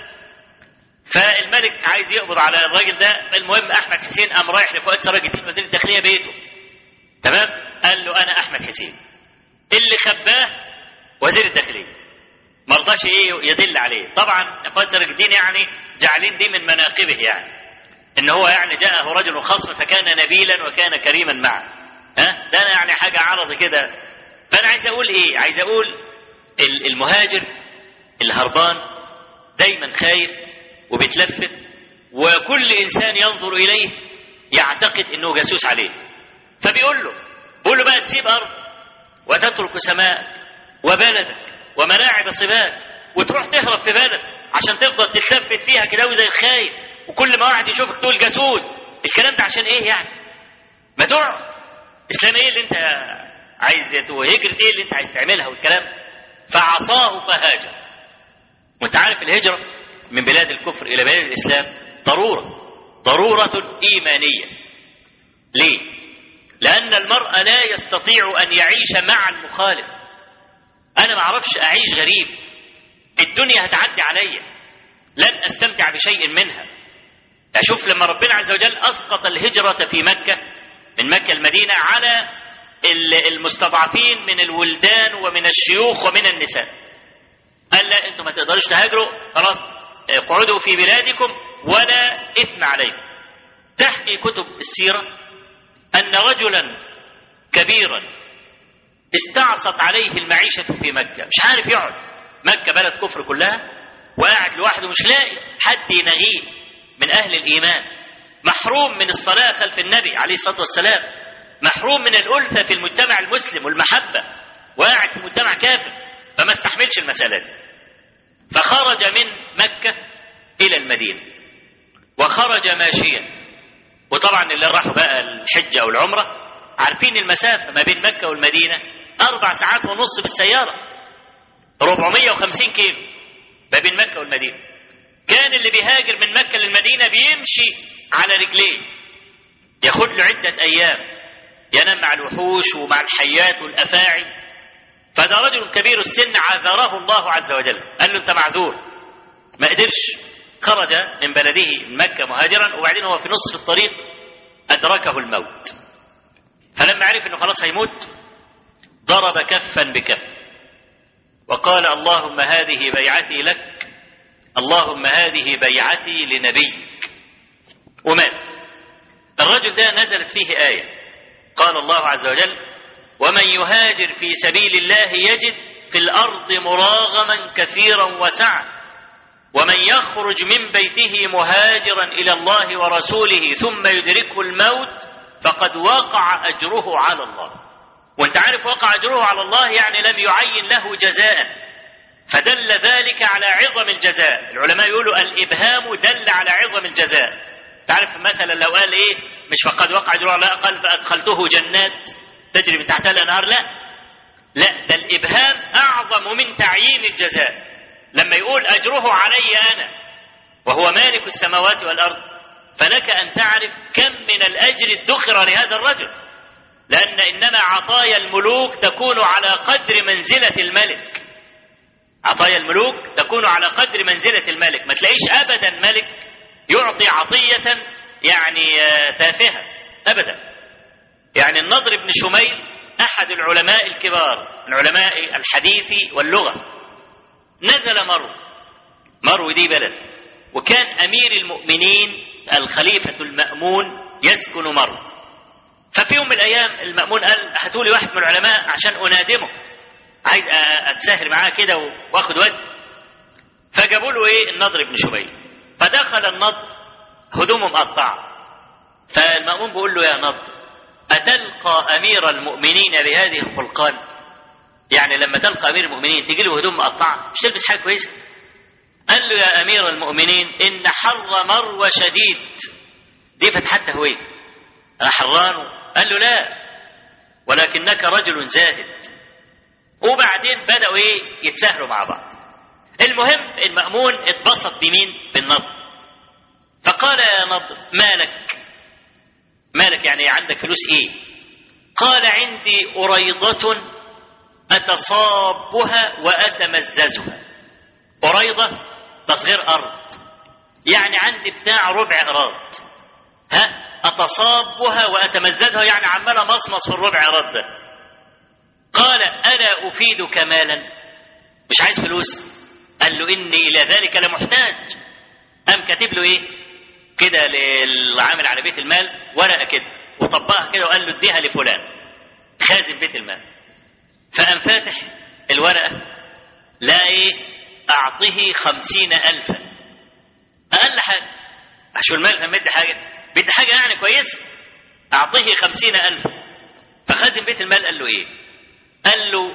C: فالملك عايز يقبض على الراجل ده المهم احمد حسين قام رايح لفؤاد سراج الدين وزير الداخليه بيته تمام قال له انا احمد حسين اللي خباه وزير الداخليه ما رضاش ايه يدل عليه طبعا فؤاد سراج الدين يعني جعلين دي من مناقبه يعني ان هو يعني جاءه رجل خصم فكان نبيلا وكان كريما معه ها ده أنا يعني حاجه عرض كده فانا عايز اقول ايه عايز اقول المهاجر الهربان دايما خايف وبيتلفت وكل انسان ينظر اليه يعتقد انه جاسوس عليه فبيقول له بيقول له بقى تسيب ارض وتترك سماء وبلدك وملاعب صباك وتروح تهرب في بلد عشان تفضل تتلفت فيها كده زي الخايف وكل ما واحد يشوفك تقول جاسوس الكلام ده عشان ايه يعني ما تقعد اسلام ايه اللي انت عايز وهجرة ايه اللي انت عايز تعملها والكلام فعصاه فهاجر وانت عارف الهجره من بلاد الكفر إلى بلاد الإسلام ضرورة ضرورة إيمانية ليه؟ لأن المرء لا يستطيع أن يعيش مع المخالف أنا ما أعرفش أعيش غريب الدنيا هتعدي عليا لن أستمتع بشيء منها أشوف لما ربنا عز وجل أسقط الهجرة في مكة من مكة المدينة على المستضعفين من الولدان ومن الشيوخ ومن النساء قال لا انتم ما تقدروش تهاجروا خلاص اقعدوا في بلادكم ولا إثم عليكم تحكي كتب السيرة أن رجلا كبيرا استعصت عليه المعيشة في مكة مش عارف يقعد مكة بلد كفر كلها وقاعد لوحده مش لاقي حد ينغيه من أهل الإيمان محروم من الصلاة خلف النبي عليه الصلاة والسلام محروم من الألفة في المجتمع المسلم والمحبة وقاعد في مجتمع كافر فما استحملش المسألة دي فخرج من مكة إلى المدينة وخرج ماشيا وطبعا اللي راحوا بقى الحجة أو العمرة عارفين المسافة ما بين مكة والمدينة أربع ساعات ونص بالسيارة 450 كيلو ما بين مكة والمدينة كان اللي بيهاجر من مكة للمدينة بيمشي على رجليه ياخد له عدة أيام ينام مع الوحوش ومع الحيات والأفاعي فده رجل كبير السن عذره الله عز وجل قال له انت معذور ما قدرش خرج من بلده من مكة مهاجرا وبعدين هو في نصف الطريق أدركه الموت فلما عرف انه خلاص هيموت ضرب كفا بكف وقال اللهم هذه بيعتي لك اللهم هذه بيعتي لنبيك ومات الرجل ده نزلت فيه آية قال الله عز وجل ومن يهاجر في سبيل الله يجد في الارض مراغما كثيرا وسعه ومن يخرج من بيته مهاجرا الى الله ورسوله ثم يدركه الموت فقد وقع اجره على الله وانت عارف وقع اجره على الله يعني لم يعين له جزاء فدل ذلك على عظم الجزاء العلماء يقولوا الابهام دل على عظم الجزاء تعرف مثلا لو قال ايه مش فقد وقع اجره لا قال فادخلته جنات تجري من تحتها الانهار لا لا ده الابهام اعظم من تعيين الجزاء لما يقول اجره علي انا وهو مالك السماوات والارض فلك ان تعرف كم من الاجر ادخر لهذا الرجل لان انما عطايا الملوك تكون على قدر منزله الملك عطايا الملوك تكون على قدر منزله الملك ما تلاقيش ابدا ملك يعطي عطيه يعني تافهه ابدا يعني النضر بن شميل أحد العلماء الكبار من علماء الحديث واللغة نزل مرو مرو دي بلد وكان أمير المؤمنين الخليفة المأمون يسكن مرو ففي ففي يوم من الايام المامون قال هاتوا لي واحد من العلماء عشان انادمه عايز اتساهر معاه كده واخد وجه فجابوا له ايه النضر بن شبيب فدخل النضر هدومه مقطعه فالمامون بيقول له يا نضر اتلقى امير المؤمنين بهذه الخلقان يعني لما تلقى امير المؤمنين تجي له هدوم مقطعه مش تلبس حاجه كويسه قال له يا امير المؤمنين ان حر مروه شديد دي فتحت تهويه حران قال له لا ولكنك رجل زاهد وبعدين بدأوا ايه يتساهلوا مع بعض المهم المأمون اتبسط بمين بالنضر فقال يا نضر مالك مالك يعني عندك فلوس ايه قال عندي أريضة أتصابها وأتمززها أريضة تصغير أرض يعني عندي بتاع ربع أراض ها أتصابها وأتمززها يعني عمال مصمص في الربع أراض ده قال ألا أفيدك مالا مش عايز فلوس قال له إني إلى ذلك لمحتاج قام كاتب له إيه كده للعامل على بيت المال ورقة كده وطبقها كده وقال له اديها لفلان خازن بيت المال فقام فاتح الورقة لا إيه أعطه خمسين ألفا أقل حاجة شو المال كان مدي حاجة بدي حاجة يعني كويسة أعطيه خمسين ألفا فخازن بيت المال قال له إيه قال له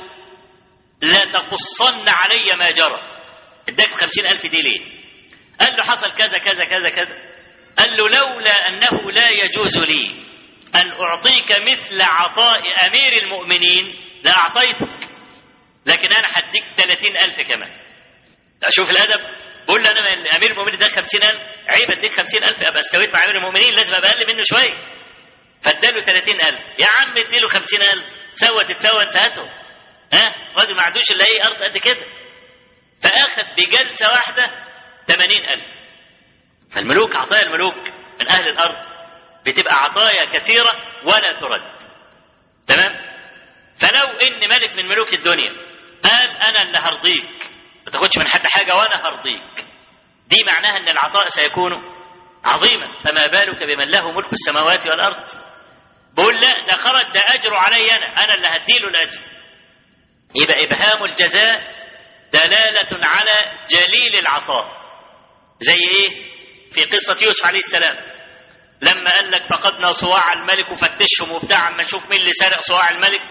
C: لا تقصن علي ما جرى اداك خمسين ألف دي ليه قال له حصل كذا كذا كذا كذا قال له لولا أنه لا يجوز لي أن أعطيك مثل عطاء أمير المؤمنين لأعطيتك لكن أنا هديك ثلاثين ألف كمان أشوف الأدب بقول له أنا من أمير المؤمنين ده خمسين ألف عيب أديك خمسين ألف أبقى استويت مع أمير المؤمنين لازم أبقى أقل منه شوية فاداله ثلاثين ألف يا عم اديله خمسين ألف سوى تتسوى انسهته ها راجل ما عندوش الا ايه ارض قد كده فاخذ بجلسه واحده 80000 فالملوك عطايا الملوك من اهل الارض بتبقى عطايا كثيره ولا ترد تمام فلو ان ملك من ملوك الدنيا قال انا اللي هرضيك ما تاخدش من حد حاجه وانا هرضيك دي معناها ان العطاء سيكون عظيما فما بالك بمن له ملك السماوات والارض بقول لا ده خرج ده اجره علي انا انا اللي هديله الاجر يبقى ابهام الجزاء دلاله على جليل العطاء زي ايه في قصه يوسف عليه السلام لما قال لك فقدنا صواع الملك وفتشهم وبتاع اما نشوف مين اللي سرق صواع الملك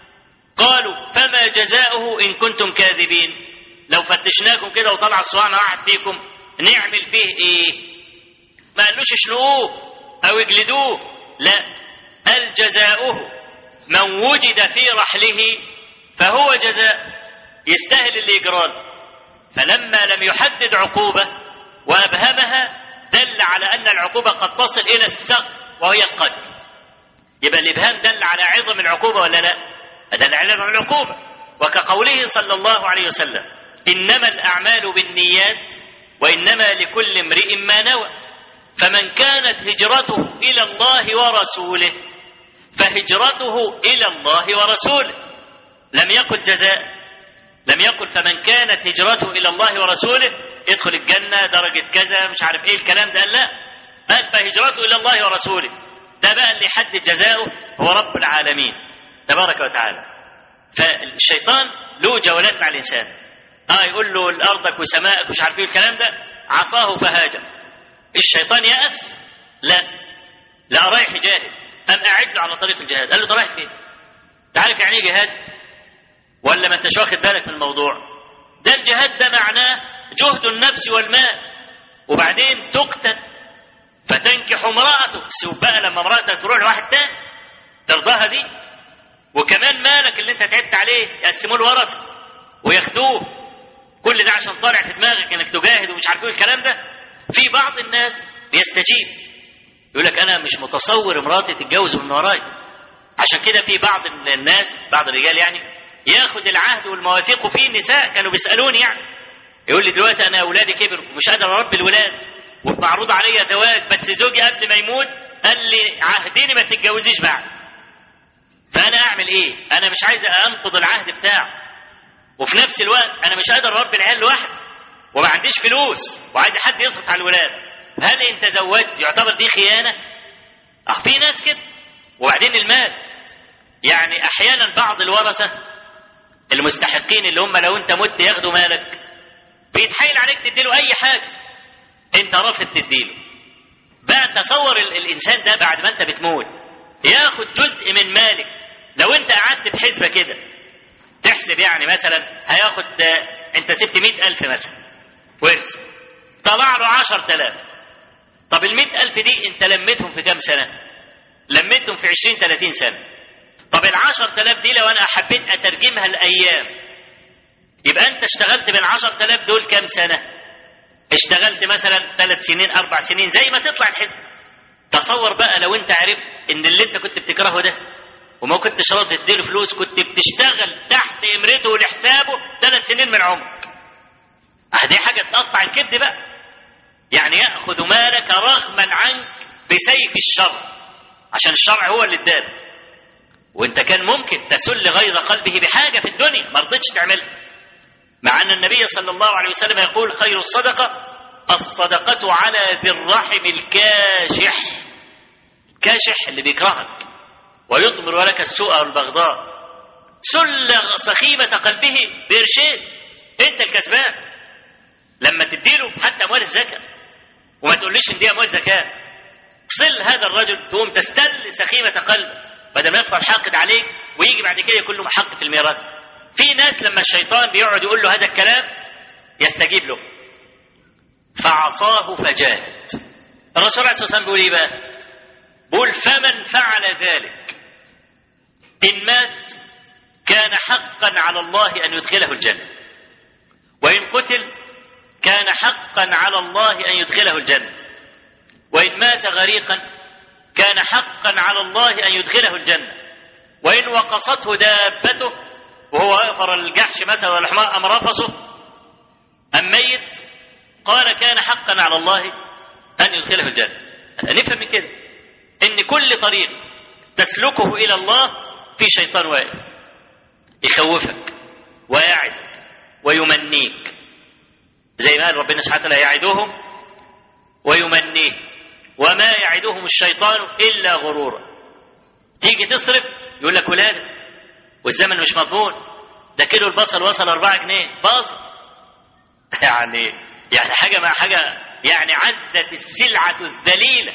C: قالوا فما جزاؤه ان كنتم كاذبين لو فتشناكم كده وطلع صواعنا واحد فيكم نعمل فيه ايه ما قالوش اشنقوه او اجلدوه لا هل جزاؤه من وجد في رحله فهو جزاء يستاهل اللي يجراله فلما لم يحدد عقوبة وأبهمها دل على أن العقوبة قد تصل إلى السقف وهي القتل يبقى الإبهام دل على عظم العقوبة ولا لا دل على عظم العقوبة وكقوله صلى الله عليه وسلم إنما الأعمال بالنيات وإنما لكل امرئ ما نوى فمن كانت هجرته إلى الله ورسوله فهجرته إلى الله ورسوله لم يقل جزاء لم يقل فمن كانت هجرته إلى الله ورسوله يدخل الجنة درجة كذا مش عارف إيه الكلام ده لا قال فهجرته إلى الله ورسوله ده بقى اللي يحدد جزاؤه هو رب العالمين تبارك وتعالى فالشيطان له جولات مع الإنسان اه يقول له الأرضك وسمائك ومش عارف إيه الكلام ده عصاه فهاجم الشيطان يأس لا لا رايح يجاهد أم قاعد له على طريق الجهاد قال له طب رايح فين؟ تعرف يعني ايه جهاد؟ ولا ما انتش واخد بالك من الموضوع؟ ده الجهاد ده معناه جهد النفس والمال وبعدين تقتل فتنكح امرأتك سيب بقى لما امرأتك تروح لواحد تاني ترضاها دي وكمان مالك اللي انت تعبت عليه يقسموه الورثة وياخدوه كل ده عشان طالع في دماغك انك تجاهد ومش عارف ايه الكلام ده في بعض الناس بيستجيب يقول لك انا مش متصور مراتي تتجوز من وراي عشان كده في بعض الناس بعض الرجال يعني ياخد العهد والمواثيق وفي نساء كانوا بيسالوني يعني يقول لي دلوقتي انا اولادي كبروا ومش قادر اربي الولاد ومعروض عليا زواج بس زوجي قبل ما يموت قال لي عهديني ما تتجوزيش بعد فانا اعمل ايه انا مش عايز انقض العهد بتاعه وفي نفس الوقت انا مش قادر اربي العيال لوحدي وما عنديش فلوس وعايز حد يصرف على الولاد هل ان تزوجت يعتبر دي خيانه اه في ناس كده وبعدين المال يعني احيانا بعض الورثه المستحقين اللي هم لو انت مت ياخدوا مالك بيتحايل عليك تديله اي حاجه انت رافض تديله بقى تصور ال- الانسان ده بعد ما انت بتموت ياخد جزء من مالك لو انت قعدت بحسبه كده تحسب يعني مثلا هياخد آه، انت سبت مئة ألف مثلا ورث طلع له عشر تلاف طب المئة ألف دي انت لميتهم في كام سنة لميتهم في عشرين تلاتين سنة طب العشر تلاف دي لو انا حبيت اترجمها الايام يبقى انت اشتغلت بالعشر تلاف دول كام سنة اشتغلت مثلا ثلاث سنين اربع سنين زي ما تطلع الحسب تصور بقى لو انت عرفت ان اللي انت كنت بتكرهه ده وما كنتش راضي تديله فلوس كنت بتشتغل تحت امرته ولحسابه ثلاث سنين من عمرك اه دي حاجه تقطع الكبد بقى يعني ياخذ مالك رغما عنك بسيف الشر عشان الشرع هو اللي اداله وانت كان ممكن تسل غيظ قلبه بحاجه في الدنيا ما رضيتش تعملها مع ان النبي صلى الله عليه وسلم يقول خير الصدقه الصدقه على ذي الرحم الكاشح كاشح اللي بيكرهك ويضمر لك السوء والبغضاء سل سخيمة قلبه بقرشين انت الكسبان لما تديله حتى اموال الزكاة وما تقوليش ان دي اموال زكاة صل هذا الرجل تقوم تستل سخيمة قلبه بدل ما يفضل حاقد عليك ويجي بعد كده يكون له محق في الميراث في ناس لما الشيطان بيقعد يقول له هذا الكلام يستجيب له فعصاه فجاهد الرسول عليه الصلاه والسلام بيقول ايه بقى؟ بيقول فمن فعل ذلك إن مات كان حقا على الله أن يدخله الجنة وإن قتل كان حقا على الله أن يدخله الجنة وإن مات غريقا كان حقا على الله أن يدخله الجنة وإن وقصته دابته وهو أغفر الجحش مثلا ولا الحمار أم رفصه أم ميت قال كان حقا على الله أن يدخله الجنة نفهم من كده ان كل طريق تسلكه الى الله في شيطان واقف يخوفك ويعدك ويمنيك زي ما قال ربنا سبحانه وتعالى يعدهم ويمنيه وما يعدهم الشيطان الا غرورا تيجي تصرف يقول لك ولادك والزمن مش مضمون ده كيلو البصل وصل 4 جنيه باظ يعني يعني حاجه مع حاجه يعني عزت السلعه الذليله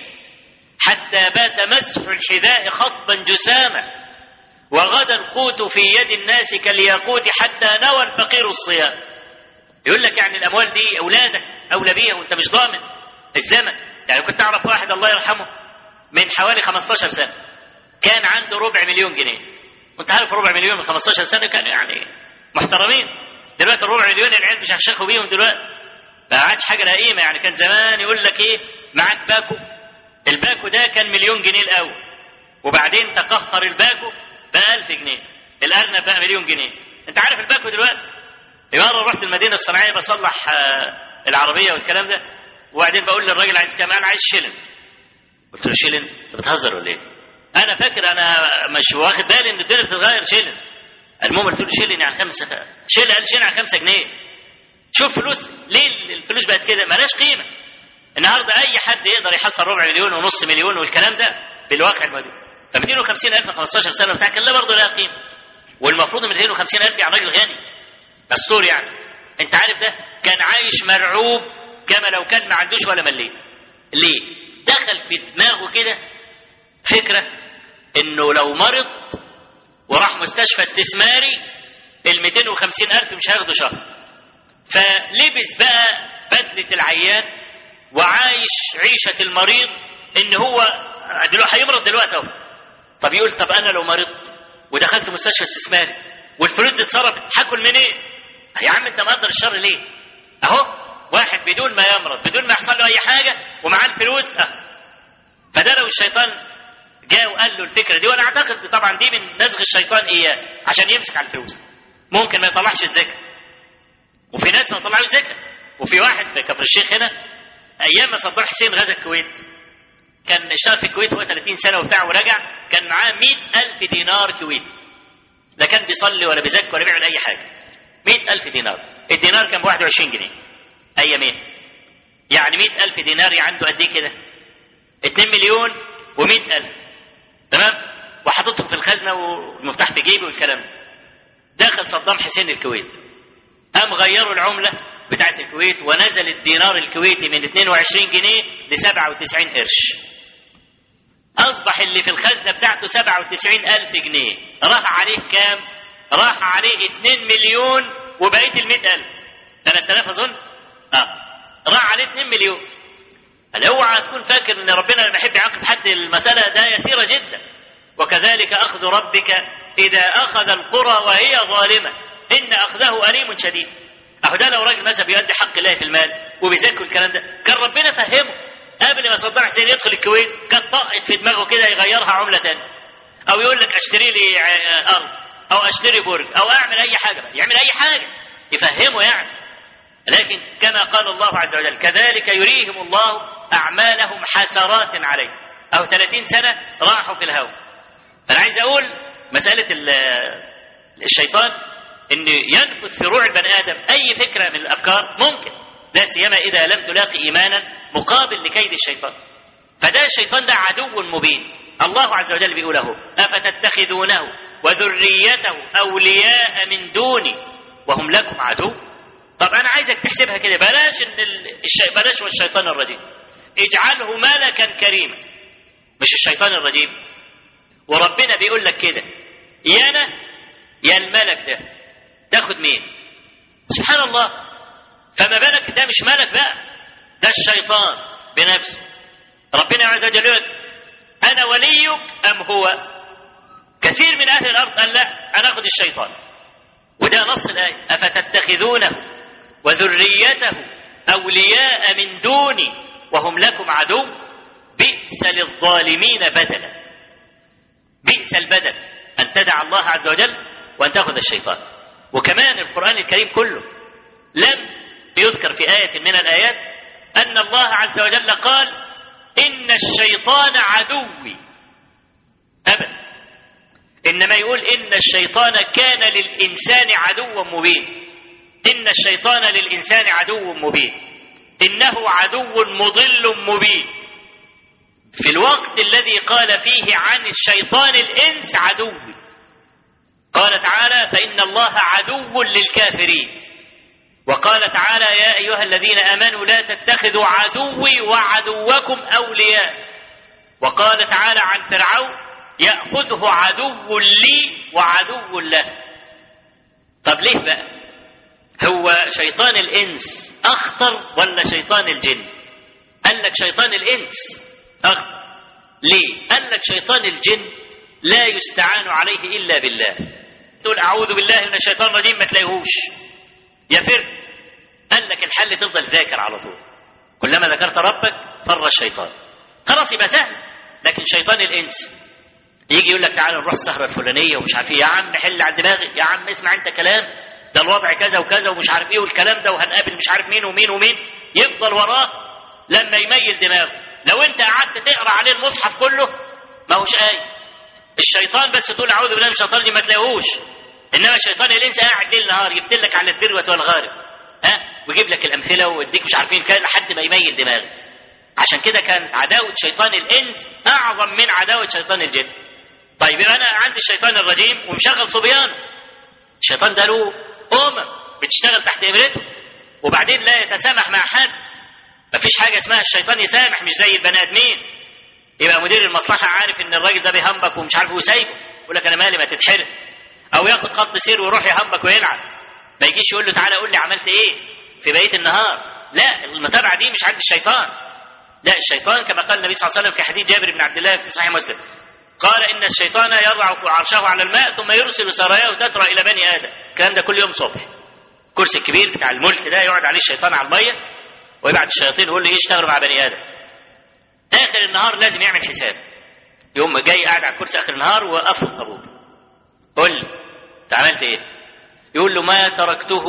C: حتى بات مسح الحذاء خطبا جساما وغدا القوت في يد الناس كالياقوت حتى نوى الفقير الصيام يقول لك يعني الاموال دي اولادك اولى بيها وانت مش ضامن الزمن يعني كنت اعرف واحد الله يرحمه من حوالي 15 سنه كان عنده ربع مليون جنيه وانت عارف ربع مليون من 15 سنه كانوا يعني محترمين دلوقتي الربع مليون العيال مش هيشخوا بيهم دلوقتي ما عادش حاجه لها قيمه يعني كان زمان يقول لك ايه معاك باكو الباكو ده كان مليون جنيه الاول وبعدين تقهقر الباكو بقى 1000 جنيه الارنب بقى مليون جنيه انت عارف الباكو دلوقتي مره رحت المدينه الصناعيه بصلح آه، العربيه والكلام ده وبعدين بقول للراجل عايز كام انا عايز شيلن قلت له شيلن انت بتهزر ولا ايه انا فاكر انا مش واخد بالي ان الدنيا بتتغير شيلن المهم قلت له شيلن يعني خمسه شيلن قال شيلن يعني خمسه جنيه شوف فلوس ليه الفلوس بقت كده مالهاش قيمه النهارده اي حد يقدر يحصل ربع مليون ونص مليون والكلام ده بالواقع الموجود فمدينه 50000 من 15 سنه بتاع كان لا برضه لها قيمه والمفروض ان 250000 يعني راجل غني دستور يعني انت عارف ده كان عايش مرعوب كما لو كان ما عندوش ولا مليم ليه دخل في دماغه كده فكره انه لو مرض وراح مستشفى استثماري ال 250000 مش هياخدوا شهر فلبس بقى بدله العيان وعايش عيشة المريض ان هو دلوقتي هيمرض دلوقتي اهو طب يقول طب انا لو مرضت ودخلت مستشفى استثماري والفلوس دي اتصرفت هاكل منين؟ إيه؟ يا عم انت مقدر الشر ليه؟ اهو واحد بدون ما يمرض بدون ما يحصل له اي حاجه ومعاه الفلوس اه فده لو الشيطان جاء وقال له الفكره دي وانا اعتقد طبعا دي من نزغ الشيطان اياه عشان يمسك على الفلوس ممكن ما يطلعش الزكاه وفي ناس ما يطلعوش زكاه وفي واحد في كفر الشيخ هنا ايام ما صدام حسين غزا الكويت كان اشتغل في الكويت هو 30 سنه وبتاع ورجع كان معاه 100000 دينار كويتي لا كان بيصلي ولا بيزكي ولا بيعمل اي حاجه 100000 دينار الدينار كان ب 21 جنيه ايامين يعني 100000 دينار عنده قد ايه كده 2 مليون و100000 تمام وحاططهم في الخزنه والمفتاح في جيبه والكلام ده دخل صدام حسين الكويت قام غيروا العمله بتاعت الكويت ونزل الدينار الكويتي من 22 جنيه ل 97 قرش اصبح اللي في الخزنه بتاعته 97 الف جنيه راح عليه كام راح عليه 2 مليون وبقيه ال 100 الف 3000 اظن اه راح عليه 2 مليون هل اوعى تكون فاكر ان ربنا لما يحب يعاقب حد المساله ده يسيره جدا وكذلك اخذ ربك اذا اخذ القرى وهي ظالمه ان اخذه اليم شديد اهو ده لو راجل مثلا بيؤدي حق الله في المال وبيذاكر الكلام ده كان ربنا فهمه قبل ما صدام حسين يدخل الكويت كانت طقت في دماغه كده يغيرها عمله ثانيه او يقول لك اشتري لي ارض او اشتري برج او اعمل اي حاجه بقى. يعمل اي حاجه يفهمه يعني لكن كما قال الله عز وجل كذلك يريهم الله اعمالهم حسرات عليه او 30 سنه راحوا في الهواء فانا عايز اقول مساله الشيطان ان ينفث في روع البني ادم اي فكره من الافكار ممكن لا سيما اذا لم تلاقي ايمانا مقابل لكيد الشيطان فده الشيطان ده عدو مبين الله عز وجل بيقول له افتتخذونه وذريته اولياء من دوني وهم لكم عدو طب انا عايزك تحسبها كده بلاش ان الشي... بلاش والشيطان الرجيم اجعله ملكا كريما مش الشيطان الرجيم وربنا بيقول لك كده يا انا يا الملك ده تاخد مين سبحان الله فما بالك ده مش ملك بقى ده الشيطان بنفسه ربنا عز وجل يقول انا وليك ام هو كثير من اهل الارض قال لا انا اخذ الشيطان وده نص الايه افتتخذونه وذريته اولياء من دوني وهم لكم عدو بئس للظالمين بدلا بئس البدل ان تدع الله عز وجل وان تاخذ الشيطان وكمان القران الكريم كله لم يذكر في ايه من الايات ان الله عز وجل قال ان الشيطان عدوي ابدا انما يقول ان الشيطان كان للانسان عدوا مبين ان الشيطان للانسان عدو مبين انه عدو مضل مبين في الوقت الذي قال فيه عن الشيطان الانس عدوي قال تعالى فان الله عدو للكافرين وقال تعالى يا ايها الذين امنوا لا تتخذوا عدوي وعدوكم اولياء وقال تعالى عن فرعون ياخذه عدو لي وعدو له طب ليه بقى هو شيطان الانس اخطر ولا شيطان الجن قال لك شيطان الانس اخطر ليه قال لك شيطان الجن لا يستعان عليه الا بالله تقول اعوذ بالله من الشيطان الرجيم ما تلاقيهوش يفر قال لك الحل تفضل ذاكر على طول كلما ذكرت ربك فر الشيطان خلاص يبقى سهل لكن شيطان الانس يجي يقول لك تعالى نروح السهره الفلانيه ومش عارف ايه يا عم حل على دماغي يا عم اسمع انت كلام ده الوضع كذا وكذا ومش عارف ايه والكلام ده وهنقابل مش عارف مين ومين ومين يفضل وراه لما يميل دماغه لو انت قعدت تقرا عليه المصحف كله ما هوش آية الشيطان بس تقول اعوذ بالله من الشيطان دي ما تلاقيهوش انما الشيطان الانس قاعد ليل نهار يبتل لك على الذروه والغارب ها ويجيب لك الامثله ويديك مش عارفين كده لحد ما يميل دماغك عشان كده كان عداوه شيطان الانس اعظم من عداوه شيطان الجن طيب يبقى انا عندي الشيطان الرجيم ومشغل صبيان الشيطان ده له امم بتشتغل تحت امرته وبعدين لا يتسامح مع حد مفيش حاجه اسمها الشيطان يسامح مش زي البني ادمين يبقى مدير المصلحه عارف ان الراجل ده بيهمبك ومش عارف وسايبه يقول لك انا مالي ما تتحرق او ياخد خط سير ويروح يهمبك ويلعب ما يجيش يقول له تعالى قول لي عملت ايه في بقيه النهار لا المتابعه دي مش عند الشيطان لا الشيطان كما قال النبي صلى الله عليه وسلم في حديث جابر بن عبد الله في صحيح مسلم قال ان الشيطان يضع عرشه على الماء ثم يرسل سراياه تترى الى بني ادم الكلام ده كل يوم صبح الكرسي الكبير بتاع الملك ده يقعد عليه الشيطان على الميه ويبعت الشياطين يقول له يشتغلوا مع بني ادم اخر النهار لازم يعمل حساب يوم جاي قاعد على الكرسي اخر النهار وقفل الطابور قول لي انت عملت ايه يقول له ما تركته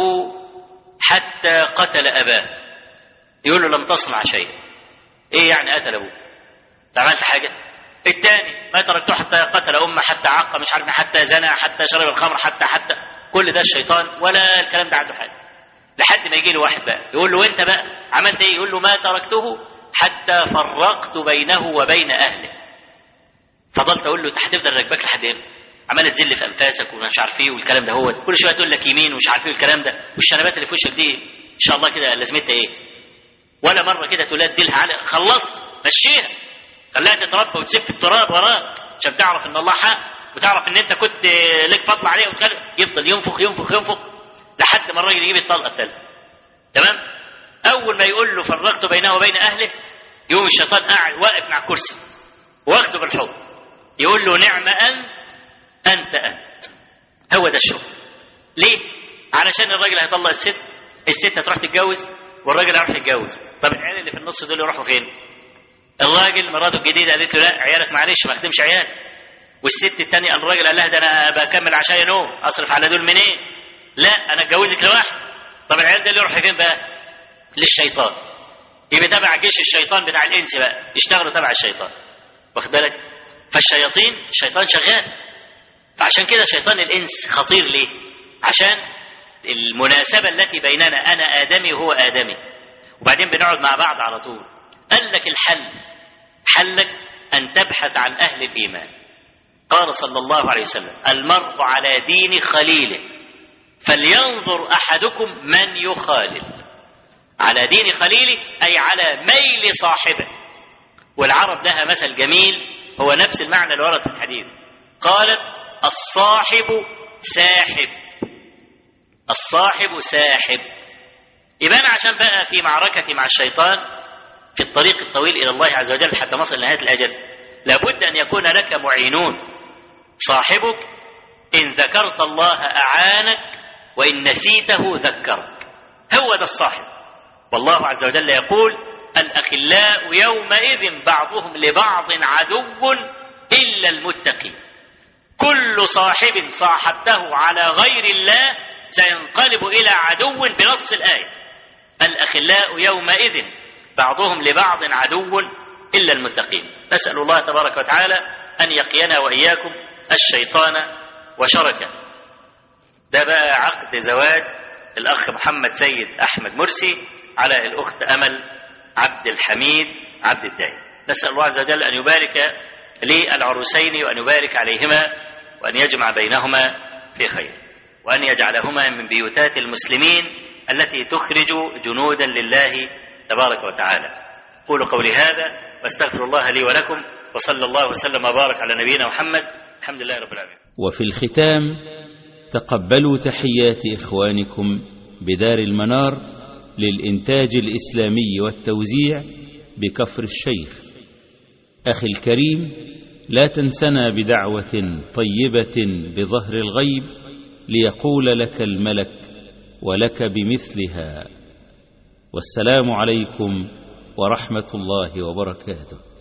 C: حتى قتل اباه يقول له لم تصنع شيئا ايه يعني قتل ابوه انت عملت حاجه الثاني ما تركته حتى قتل امه حتى عق مش عارف حتى زنى حتى شرب الخمر حتى حتى كل ده الشيطان ولا الكلام ده عنده حاجه لحد ما يجي له واحد بقى يقول له وانت بقى عملت ايه يقول له ما تركته حتى فرقت بينه وبين اهله فضلت اقول له انت هتفضل راكبك لحد امتى عماله تزل في انفاسك ومش عارف ايه والكلام ده هو كل شويه تقول لك يمين ومش عارف ايه والكلام ده والشنبات اللي في وشك دي ان شاء الله كده لازمتها ايه ولا مره كده تقول لها اديلها على خلص مشيها خليها تتربى وتسف التراب وراك عشان تعرف ان الله حق وتعرف ان انت كنت لك فضل عليه وتخلي يفضل ينفخ ينفخ ينفخ لحد ما الراجل يجيب الطلقه الثالثه تمام اول ما يقول له فرقت بينه وبين اهله يقوم الشيطان قاعد واقف مع كرسي واخده بالحضن يقول له نعم انت انت انت هو ده الشغل ليه علشان الراجل هيطلق الست الست هتروح تتجوز والراجل هيروح يتجوز طب العيال اللي في النص دول يروحوا فين الراجل مراته الجديده قالت له لا عيالك معلش ما اخدمش عيالك والست الثانيه الراجل قال لها ده انا بكمل عشان نوم اصرف على دول منين لا انا اتجوزك لوحدي طب العيال ده اللي يروح فين بقى للشيطان يبقى تبع جيش الشيطان بتاع الانس بقى يشتغلوا تبع الشيطان واخد بالك فالشياطين الشيطان شغال فعشان كده شيطان الانس خطير ليه عشان المناسبة التي بيننا أنا آدمي وهو آدمي وبعدين بنقعد مع بعض على طول قال لك الحل حلك أن تبحث عن أهل الإيمان قال صلى الله عليه وسلم المرء على دين خليله فلينظر أحدكم من يخالل على دين خليله أي على ميل صاحبه والعرب لها مثل جميل هو نفس المعنى اللي ورد في الحديث قالت الصاحب ساحب الصاحب ساحب يبقى أنا عشان بقى في معركتي مع الشيطان في الطريق الطويل إلى الله عز وجل حتى نصل لنهاية الأجل لابد أن يكون لك معينون صاحبك إن ذكرت الله أعانك وإن نسيته ذكرك هو ده الصاحب والله عز وجل يقول الأخلاء يومئذ بعضهم لبعض عدو إلا المتقين كل صاحب صاحبته على غير الله سينقلب إلى عدو بنص الآية الأخلاء يومئذ بعضهم لبعض عدو إلا المتقين نسأل الله تبارك وتعالى أن يقينا وإياكم الشيطان وشركه ده بقى عقد زواج الأخ محمد سيد أحمد مرسي على الأخت أمل عبد الحميد عبد الداي نسأل الله عز وجل أن يبارك للعروسين وأن يبارك عليهما وأن يجمع بينهما في خير وأن يجعلهما من بيوتات المسلمين التي تخرج جنودا لله تبارك وتعالى قولوا قولي هذا واستغفر الله لي ولكم وصلى الله وسلم وبارك على نبينا محمد الحمد لله رب العالمين
A: وفي الختام تقبلوا تحيات إخوانكم بدار المنار للإنتاج الإسلامي والتوزيع بكفر الشيخ أخي الكريم لا تنسنا بدعوة طيبة بظهر الغيب ليقول لك الملك ولك بمثلها والسلام عليكم ورحمة الله وبركاته